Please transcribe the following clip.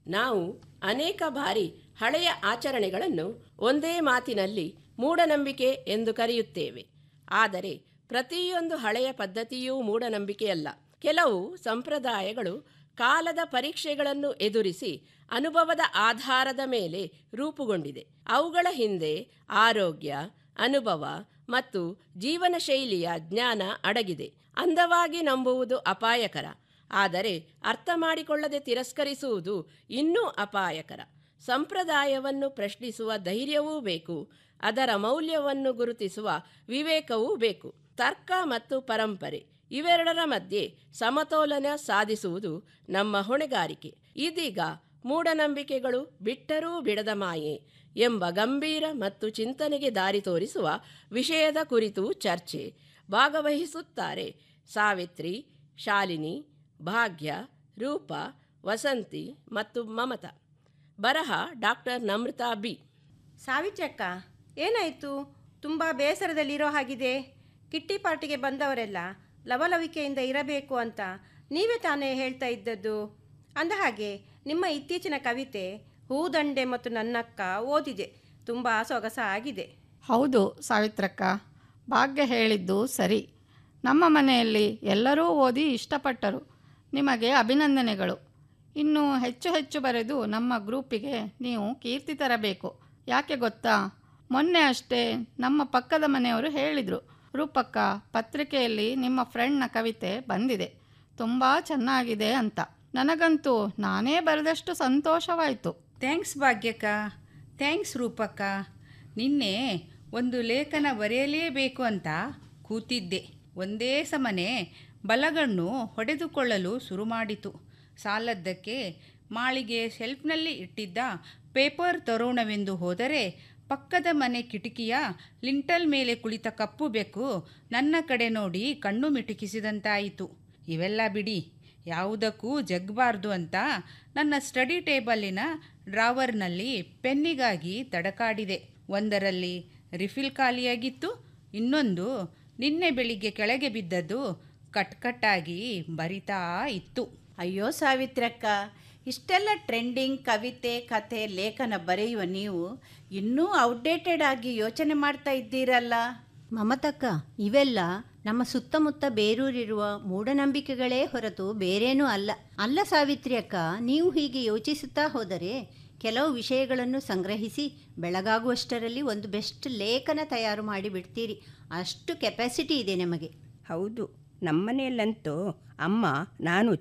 ನಾವು ಅನೇಕ ಬಾರಿ ಹಳೆಯ ಆಚರಣೆಗಳನ್ನು ಒಂದೇ ಮಾತಿನಲ್ಲಿ ಮೂಢನಂಬಿಕೆ ಎಂದು ಕರೆಯುತ್ತೇವೆ ಆದರೆ ಪ್ರತಿಯೊಂದು ಹಳೆಯ ಪದ್ಧತಿಯೂ ಮೂಢನಂಬಿಕೆಯಲ್ಲ ಕೆಲವು ಸಂಪ್ರದಾಯಗಳು ಕಾಲದ ಪರೀಕ್ಷೆಗಳನ್ನು ಎದುರಿಸಿ ಅನುಭವದ ಆಧಾರದ ಮೇಲೆ ರೂಪುಗೊಂಡಿದೆ ಅವುಗಳ ಹಿಂದೆ ಆರೋಗ್ಯ ಅನುಭವ ಮತ್ತು ಜೀವನ ಶೈಲಿಯ ಜ್ಞಾನ ಅಡಗಿದೆ ಅಂದವಾಗಿ ನಂಬುವುದು ಅಪಾಯಕರ ಆದರೆ ಅರ್ಥ ಮಾಡಿಕೊಳ್ಳದೆ ತಿರಸ್ಕರಿಸುವುದು ಇನ್ನೂ ಅಪಾಯಕರ ಸಂಪ್ರದಾಯವನ್ನು ಪ್ರಶ್ನಿಸುವ ಧೈರ್ಯವೂ ಬೇಕು ಅದರ ಮೌಲ್ಯವನ್ನು ಗುರುತಿಸುವ ವಿವೇಕವೂ ಬೇಕು ತರ್ಕ ಮತ್ತು ಪರಂಪರೆ ಇವೆರಡರ ಮಧ್ಯೆ ಸಮತೋಲನ ಸಾಧಿಸುವುದು ನಮ್ಮ ಹೊಣೆಗಾರಿಕೆ ಇದೀಗ ಮೂಢನಂಬಿಕೆಗಳು ಬಿಟ್ಟರೂ ಬಿಡದ ಮಾಯೆ ಎಂಬ ಗಂಭೀರ ಮತ್ತು ಚಿಂತನೆಗೆ ದಾರಿ ತೋರಿಸುವ ವಿಷಯದ ಕುರಿತು ಚರ್ಚೆ ಭಾಗವಹಿಸುತ್ತಾರೆ ಸಾವಿತ್ರಿ ಶಾಲಿನಿ ಭಾಗ್ಯ ರೂಪ ವಸಂತಿ ಮತ್ತು ಮಮತಾ ಬರಹ ಡಾಕ್ಟರ್ ನಮ್ರತಾ ಬಿ ಸಾವಿತ್ರಕ್ಕ ಏನಾಯಿತು ತುಂಬ ಬೇಸರದಲ್ಲಿರೋ ಹಾಗಿದೆ ಕಿಟ್ಟಿ ಪಾರ್ಟಿಗೆ ಬಂದವರೆಲ್ಲ ಲವಲವಿಕೆಯಿಂದ ಇರಬೇಕು ಅಂತ ನೀವೇ ತಾನೇ ಹೇಳ್ತಾ ಇದ್ದದ್ದು ಅಂದ ಹಾಗೆ ನಿಮ್ಮ ಇತ್ತೀಚಿನ ಕವಿತೆ ಹೂದಂಡೆ ಮತ್ತು ನನ್ನಕ್ಕ ಓದಿದೆ ತುಂಬ ಸೊಗಸ ಆಗಿದೆ ಹೌದು ಸಾವಿತ್ರಕ್ಕ ಭಾಗ್ಯ ಹೇಳಿದ್ದು ಸರಿ ನಮ್ಮ ಮನೆಯಲ್ಲಿ ಎಲ್ಲರೂ ಓದಿ ಇಷ್ಟಪಟ್ಟರು ನಿಮಗೆ ಅಭಿನಂದನೆಗಳು ಇನ್ನು ಹೆಚ್ಚು ಹೆಚ್ಚು ಬರೆದು ನಮ್ಮ ಗ್ರೂಪಿಗೆ ನೀವು ಕೀರ್ತಿ ತರಬೇಕು ಯಾಕೆ ಗೊತ್ತಾ ಮೊನ್ನೆ ಅಷ್ಟೇ ನಮ್ಮ ಪಕ್ಕದ ಮನೆಯವರು ಹೇಳಿದರು ರೂಪಕ್ಕ ಪತ್ರಿಕೆಯಲ್ಲಿ ನಿಮ್ಮ ಫ್ರೆಂಡ್ನ ಕವಿತೆ ಬಂದಿದೆ ತುಂಬ ಚೆನ್ನಾಗಿದೆ ಅಂತ ನನಗಂತೂ ನಾನೇ ಬರೆದಷ್ಟು ಸಂತೋಷವಾಯಿತು ಥ್ಯಾಂಕ್ಸ್ ಭಾಗ್ಯಕ್ಕ ಥ್ಯಾಂಕ್ಸ್ ರೂಪಕ್ಕ ನಿನ್ನೆ ಒಂದು ಲೇಖನ ಬರೆಯಲೇಬೇಕು ಅಂತ ಕೂತಿದ್ದೆ ಒಂದೇ ಸಮನೆ ಬಲಗಣ್ಣು ಹೊಡೆದುಕೊಳ್ಳಲು ಶುರು ಮಾಡಿತು ಸಾಲದ್ದಕ್ಕೆ ಮಾಳಿಗೆ ಶೆಲ್ಫ್ನಲ್ಲಿ ಇಟ್ಟಿದ್ದ ಪೇಪರ್ ತರೋಣವೆಂದು ಹೋದರೆ ಪಕ್ಕದ ಮನೆ ಕಿಟಕಿಯ ಲಿಂಟಲ್ ಮೇಲೆ ಕುಳಿತ ಕಪ್ಪು ಬೆಕ್ಕು ನನ್ನ ಕಡೆ ನೋಡಿ ಕಣ್ಣು ಮಿಟುಕಿಸಿದಂತಾಯಿತು ಇವೆಲ್ಲ ಬಿಡಿ ಯಾವುದಕ್ಕೂ ಜಗ್ಬಾರ್ದು ಅಂತ ನನ್ನ ಸ್ಟಡಿ ಟೇಬಲ್ಲಿನ ಡ್ರಾವರ್ನಲ್ಲಿ ಪೆನ್ನಿಗಾಗಿ ತಡಕಾಡಿದೆ ಒಂದರಲ್ಲಿ ರಿಫಿಲ್ ಖಾಲಿಯಾಗಿತ್ತು ಇನ್ನೊಂದು ನಿನ್ನೆ ಬೆಳಿಗ್ಗೆ ಕೆಳಗೆ ಬಿದ್ದದ್ದು ಕಟ್ಕಟ್ಟಾಗಿ ಬರಿತಾ ಇತ್ತು ಅಯ್ಯೋ ಸಾವಿತ್ರಕ್ಕ ಇಷ್ಟೆಲ್ಲ ಟ್ರೆಂಡಿಂಗ್ ಕವಿತೆ ಕಥೆ ಲೇಖನ ಬರೆಯುವ ನೀವು ಇನ್ನೂ ಔಟ್ಡೇಟೆಡ್ ಆಗಿ ಯೋಚನೆ ಮಾಡ್ತಾ ಇದ್ದೀರಲ್ಲ ಮಮತಕ್ಕ ಇವೆಲ್ಲ ನಮ್ಮ ಸುತ್ತಮುತ್ತ ಬೇರೂರಿರುವ ಮೂಢನಂಬಿಕೆಗಳೇ ಹೊರತು ಬೇರೇನೂ ಅಲ್ಲ ಅಲ್ಲ ಸಾವಿತ್ರಿ ಅಕ್ಕ ನೀವು ಹೀಗೆ ಯೋಚಿಸುತ್ತಾ ಹೋದರೆ ಕೆಲವು ವಿಷಯಗಳನ್ನು ಸಂಗ್ರಹಿಸಿ ಬೆಳಗಾಗುವಷ್ಟರಲ್ಲಿ ಒಂದು ಬೆಸ್ಟ್ ಲೇಖನ ತಯಾರು ಮಾಡಿ ಬಿಡ್ತೀರಿ ಅಷ್ಟು ಕೆಪಾಸಿಟಿ ಇದೆ ನಮಗೆ ಹೌದು ನಮ್ಮನೆಯಲ್ಲಂತೂ ಅಮ್ಮ ನಾನು